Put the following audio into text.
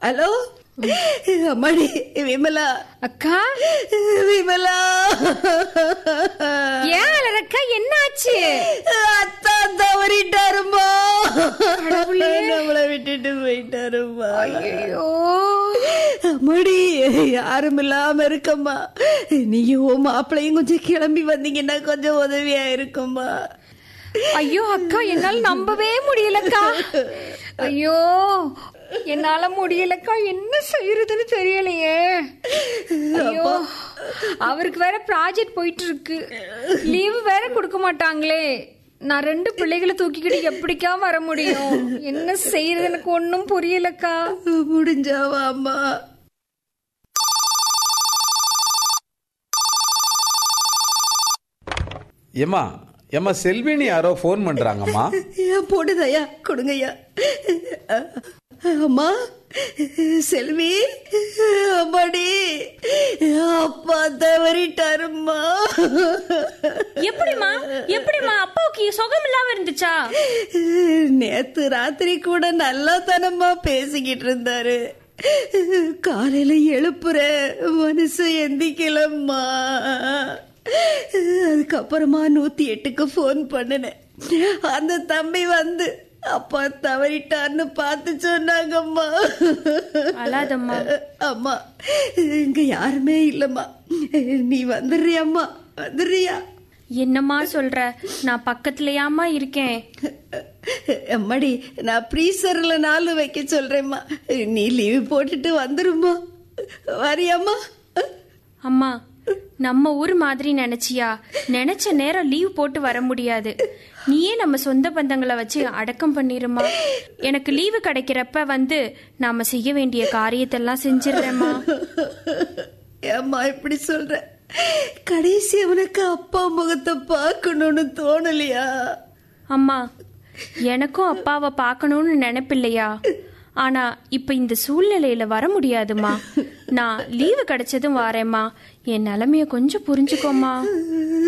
Hello அம்மாடி விமலா அக்கா விமலா ஏன் அலறக்கா என்னாச்சு அத்தா தவறிட்டாருமா கடவுளே. நம்மளை விட்டுட்டு போயிட்டாருமா ஐயோ அம்மாடி யாரும் இல்லாம இருக்கம்மா நீயும் உன் மாப்பிள்ளையும் கொஞ்சம் கிளம்பி வந்தீங்கன்னா கொஞ்சம் உதவியா இருக்கும்மா ஐயோ அக்கா என்னால நம்பவே முடியலக்கா ஐயோ என்னால முடியலக்கா என்ன செய்யறதுன்னு தெரியலையே ஐயோ அவருக்கு வேற ப்ராஜெக்ட் போயிட்டு இருக்கு லீவு வேற கொடுக்க மாட்டாங்களே நான் ரெண்டு பிள்ளைகளை தூக்கிக்கிட்டு எப்படிக்கா வர முடியும் என்ன செய்யறது எனக்கு ஒன்றும் புரியலக்கா முடிஞ்சாவா அம்மா ஏம்மா ஏம்மா செல்வினி யாரோ ஃபோன் பண்றாங்கம்மா ஏன் போடுதையா கொடுங்கய்யா அம்மா செல்வி அம்மாடி அப்பா தவறிட்டாரும்மா எப்படிமா எப்படிமா அப்பாவுக்கு சுகம் இல்லாம இருந்துச்சா நேத்து ராத்திரி கூட நல்லா தனமா பேசிக்கிட்டு இருந்தாரு காலையில எழுப்புற மனசு எந்திக்கலம்மா அதுக்கப்புறமா நூத்தி எட்டுக்கு ஃபோன் பண்ணினேன் அந்த தம்பி வந்து அப்பா தவறிட்டான்னு பார்த்து சொன்னாங்கம்மா அழாதம்மா அம்மா இங்க யாருமே இல்லம்மா நீ வந்துடுறியம்மா வந்துடுறியா என்னம்மா சொல்ற நான் பக்கத்துலயாம்மா இருக்கேன் அம்மாடி நான் ப்ரீசர்ல நாலு வைக்க சொல்றேம்மா நீ லீவு போட்டுட்டு வந்துருமா வரியாம்மா அம்மா நம்ம ஊர் மாதிரி நினைச்சியா நினைச்ச நேரம் லீவ் போட்டு வர முடியாது நீயே நம்ம சொந்த பந்தங்களை வச்சு அடக்கம் பண்ணிருமா எனக்கு லீவு கிடைக்கிறப்ப வந்து நாம செய்ய வேண்டிய காரியத்தெல்லாம் செஞ்சிடுறேம்மா ஏம்மா இப்படி சொல்ற கடைசி அவனுக்கு அப்பா முகத்தை பார்க்கணும்னு தோணலையா அம்மா எனக்கும் அப்பாவை பார்க்கணும்னு நினைப்பில்லையா ஆனா இப்ப இந்த சூழ்நிலையில வர முடியாதுமா நான் லீவு கிடைச்சதும் வாரேம்மா என் நிலைமைய கொஞ்சம் புரிஞ்சுக்கோமா